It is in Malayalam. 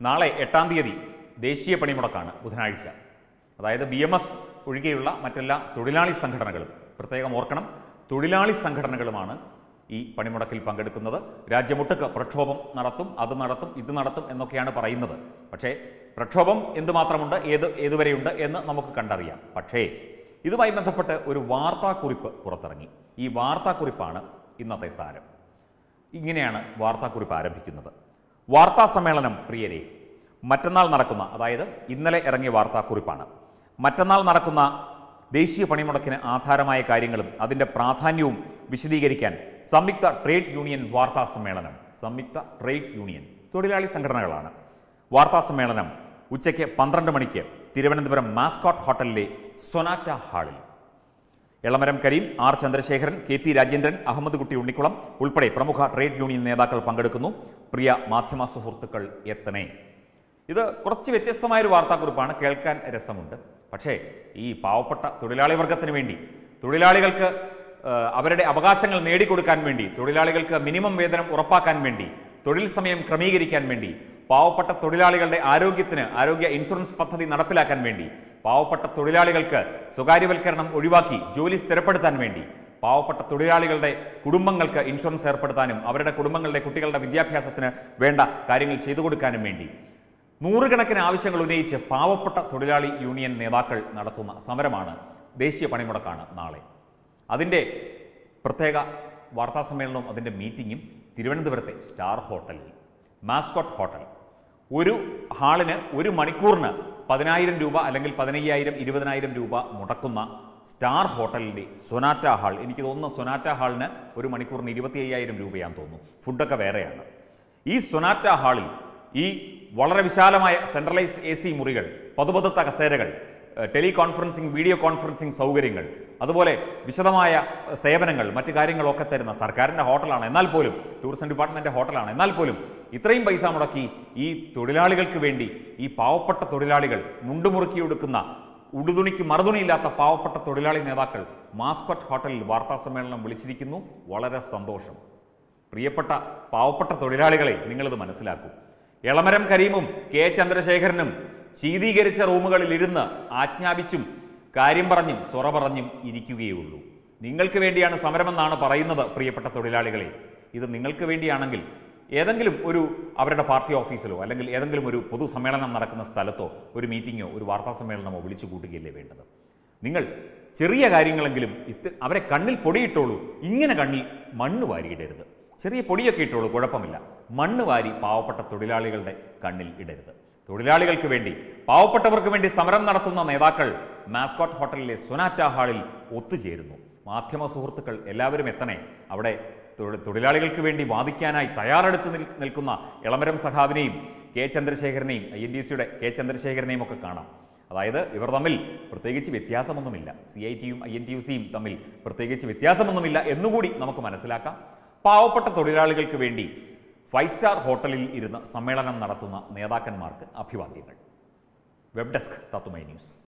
നാളെ എട്ടാം തീയതി ദേശീയ പണിമുടക്കാണ് ബുധനാഴ്ച അതായത് ബി എം എസ് ഒഴികെയുള്ള മറ്റെല്ലാ തൊഴിലാളി സംഘടനകളും പ്രത്യേകം ഓർക്കണം തൊഴിലാളി സംഘടനകളുമാണ് ഈ പണിമുടക്കിൽ പങ്കെടുക്കുന്നത് രാജ്യമൊട്ടുക്ക് പ്രക്ഷോഭം നടത്തും അത് നടത്തും ഇത് നടത്തും എന്നൊക്കെയാണ് പറയുന്നത് പക്ഷേ പ്രക്ഷോഭം എന്തുമാത്രമുണ്ട് ഏത് ഏതുവരെയുണ്ട് എന്ന് നമുക്ക് കണ്ടറിയാം പക്ഷേ ഇതുമായി ബന്ധപ്പെട്ട് ഒരു വാർത്താക്കുറിപ്പ് പുറത്തിറങ്ങി ഈ വാർത്താക്കുറിപ്പാണ് ഇന്നത്തെ താരം ഇങ്ങനെയാണ് വാർത്താക്കുറിപ്പ് ആരംഭിക്കുന്നത് വാർത്താ സമ്മേളനം പ്രിയരെ മറ്റന്നാൾ നടക്കുന്ന അതായത് ഇന്നലെ ഇറങ്ങിയ വാർത്താക്കുറിപ്പാണ് മറ്റന്നാൾ നടക്കുന്ന ദേശീയ പണിമുടക്കിന് ആധാരമായ കാര്യങ്ങളും അതിൻ്റെ പ്രാധാന്യവും വിശദീകരിക്കാൻ സംയുക്ത ട്രേഡ് യൂണിയൻ വാർത്താ സമ്മേളനം സംയുക്ത ട്രേഡ് യൂണിയൻ തൊഴിലാളി സംഘടനകളാണ് വാർത്താ സമ്മേളനം ഉച്ചയ്ക്ക് പന്ത്രണ്ട് മണിക്ക് തിരുവനന്തപുരം മാസ്കോട്ട് ഹോട്ടലിലെ സൊനാറ്റ ഹാളിൽ Elamaram Kareem R Chandrasekharan K P Rajendran Ahammed Kutty Unnikkulam ഉൾപ്പെടെ പ്രമുഖ ട്രേഡ് യൂണിയൻ നേതാക്കൾ പങ്കെടുക്കുന്നു പ്രിയ മാധ്യമ സുഹൃത്തുക്കൾ എത്തണേ ഇത് കുറച്ച് വ്യത്യസ്തമായൊരു വാർത്താക്കുറിപ്പാണ് കേൾക്കാൻ രസമുണ്ട് പക്ഷേ ഈ പാവപ്പെട്ട തൊഴിലാളി വർഗത്തിന് വേണ്ടി തൊഴിലാളികൾക്ക് ഏഹ്, അവരുടെ അവകാശങ്ങൾ നേടിക്കൊടുക്കാൻ വേണ്ടി തൊഴിലാളികൾക്ക് മിനിമം വേതനം ഉറപ്പാക്കാൻ വേണ്ടി തൊഴിൽ സമയം ക്രമീകരിക്കാൻ വേണ്ടി പാവപ്പെട്ട തൊഴിലാളികളുടെ ആരോഗ്യത്തിന് ആരോഗ്യ ഇൻഷുറൻസ് പദ്ധതി നടപ്പിലാക്കാൻ വേണ്ടി പാവപ്പെട്ട തൊഴിലാളികൾക്ക് സ്വകാര്യവൽക്കരണം ഒഴിവാക്കി ജോലി സ്ഥിരപ്പെടുത്താൻ വേണ്ടി പാവപ്പെട്ട തൊഴിലാളികളുടെ കുടുംബങ്ങൾക്ക് ഇൻഷുറൻസ് ഏർപ്പെടുത്താനും അവരുടെ കുടുംബങ്ങളുടെ കുട്ടികളുടെ വിദ്യാഭ്യാസത്തിന് വേണ്ട കാര്യങ്ങൾ ചെയ്തു കൊടുക്കാനും വേണ്ടി നൂറുകണക്കിന് ആവശ്യങ്ങൾ ഉന്നയിച്ച് പാവപ്പെട്ട തൊഴിലാളി യൂണിയൻ നേതാക്കൾ നടത്തുന്ന സമരമാണ് ദേശീയ പണിമുടക്കാണ് നാളെ അതിൻ്റെ പ്രത്യേക വാർത്താ സമ്മേളനവും അതിൻ്റെ മീറ്റിങ്ങും തിരുവനന്തപുരത്തെ സ്റ്റാർ ഹോട്ടലിൽ മാസ്കോട്ട് ഹോട്ടൽ ഒരു ഹാളിന് ഒരു മണിക്കൂറിന് പതിനായിരം രൂപ അല്ലെങ്കിൽ പതിനയ്യായിരം ഇരുപതിനായിരം രൂപ മുടക്കുന്ന സ്റ്റാർ ഹോട്ടലിൻ്റെ സൊനാറ്റ ഹാൾ എനിക്ക് തോന്നുന്നു സൊനാറ്റ ഹാളിന് ഒരു മണിക്കൂറിന് ഇരുപത്തി അയ്യായിരം രൂപയാണെന്ന് തോന്നുന്നു ഫുഡൊക്കെ വേറെയാണ് ഈ സൊനാറ്റ ഹാളിൽ ഈ വളരെ വിശാലമായ സെൻട്രലൈസ്ഡ് എ സി മുറികൾ പതുപതുത്ത കസേരകൾ ഏഹ് ടെലി കോൺഫറൻസിംഗ് വീഡിയോ കോൺഫറൻസിംഗ് സൗകര്യങ്ങൾ അതുപോലെ വിശദമായ ഏഹ് സേവനങ്ങൾ മറ്റു കാര്യങ്ങളൊക്കെ തരുന്ന സർക്കാരിൻ്റെ ഹോട്ടലാണ് എന്നാൽ പോലും ടൂറിസം ഡിപ്പാർട്ട്മെൻറ്റ് ഹോട്ടലാണ് എന്നാൽ പോലും ഇത്രയും പൈസ മുടക്കി ഈ തൊഴിലാളികൾക്ക് വേണ്ടി ഈ പാവപ്പെട്ട തൊഴിലാളികൾ മുണ്ടുമുറുക്കി എടുക്കുന്ന ഉടുതുണിക്ക് മറുതുണിയില്ലാത്ത പാവപ്പെട്ട തൊഴിലാളി നേതാക്കൾ മാസ്കറ്റ് ഹോട്ടലിൽ വാർത്താ സമ്മേളനം വിളിച്ചിരിക്കുന്നു വളരെ സന്തോഷം പ്രിയപ്പെട്ട പാവപ്പെട്ട തൊഴിലാളികളെ നിങ്ങളിത് മനസ്സിലാക്കൂ എളമരം കരീമും കെ ചന്ദ്രശേഖരനും ശീതീകരിച്ച റൂമുകളിൽ ഇരുന്ന് ആജ്ഞാപിച്ചും കാര്യം പറഞ്ഞും സൊറ പറഞ്ഞും ഇരിക്കുകയുള്ളൂ നിങ്ങൾക്ക് വേണ്ടിയാണ് സമരമെന്നാണ് പറയുന്നത് പ്രിയപ്പെട്ട തൊഴിലാളികളെ ഇത് നിങ്ങൾക്ക് വേണ്ടിയാണെങ്കിൽ ഏതെങ്കിലും ഒരു അവരുടെ പാർട്ടി ഓഫീസിലോ അല്ലെങ്കിൽ ഏതെങ്കിലും ഒരു പൊതുസമ്മേളനം നടക്കുന്ന സ്ഥലത്തോ ഒരു മീറ്റിങ്ങോ ഒരു വാർത്താ സമ്മേളനമോ വിളിച്ചു കൂട്ടുകയല്ലേ വേണ്ടത് നിങ്ങൾ ചെറിയ കാര്യങ്ങളെങ്കിലും ഇത് അവരെ കണ്ണിൽ പൊടിയിട്ടോളൂ ഇങ്ങനെ കണ്ണിൽ മണ്ണ് വാരിയിടരുത് ചെറിയ പൊടിയൊക്കെ ഇട്ടോളൂ കുഴപ്പമില്ല മണ്ണ് വാരി പാവപ്പെട്ട തൊഴിലാളികളുടെ കണ്ണിൽ ഇടരുത് തൊഴിലാളികൾക്ക് വേണ്ടി പാവപ്പെട്ടവർക്ക് വേണ്ടി സമരം നടത്തുന്ന നേതാക്കൾ മാസ്കോട്ട് ഹോട്ടലിലെ സൊനാറ്റ ഹാളിൽ ഒത്തുചേരുന്നു മാധ്യമ സുഹൃത്തുക്കൾ എല്ലാവരും എത്തണേ അവിടെ തൊഴി- തൊഴിലാളികൾക്ക് വേണ്ടി വാദിക്കാനായി തയ്യാറെടുത്ത് നിൽ- നിൽക്കുന്ന ഇളമരം സഖാവിനെയും കെ ചന്ദ്രശേഖരനെയും ഐ എൻ ഡി സിയുടെ കെ ചന്ദ്രശേഖരനെയും ഒക്കെ കാണാം അതായത് ഇവർ തമ്മിൽ പ്രത്യേകിച്ച് വ്യത്യാസമൊന്നുമില്ല സി ഐ ടിയും ഐ എൻ ടി യു സിയും തമ്മിൽ പ്രത്യേകിച്ച് വ്യത്യാസമൊന്നുമില്ല എന്നുകൂടി നമുക്ക് മനസ്സിലാക്കാം പാവപ്പെട്ട തൊഴിലാളികൾക്ക് വേണ്ടി ഫൈവ് സ്റ്റാർ ഹോട്ടലിൽ ഇരുന്ന് സമ്മേളനം നടത്തുന്ന നേതാക്കന്മാർക്ക് അഭിവാദ്യങ്ങൾ വെബ് ഡെസ്ക് തത്തുമൈ ന്യൂസ്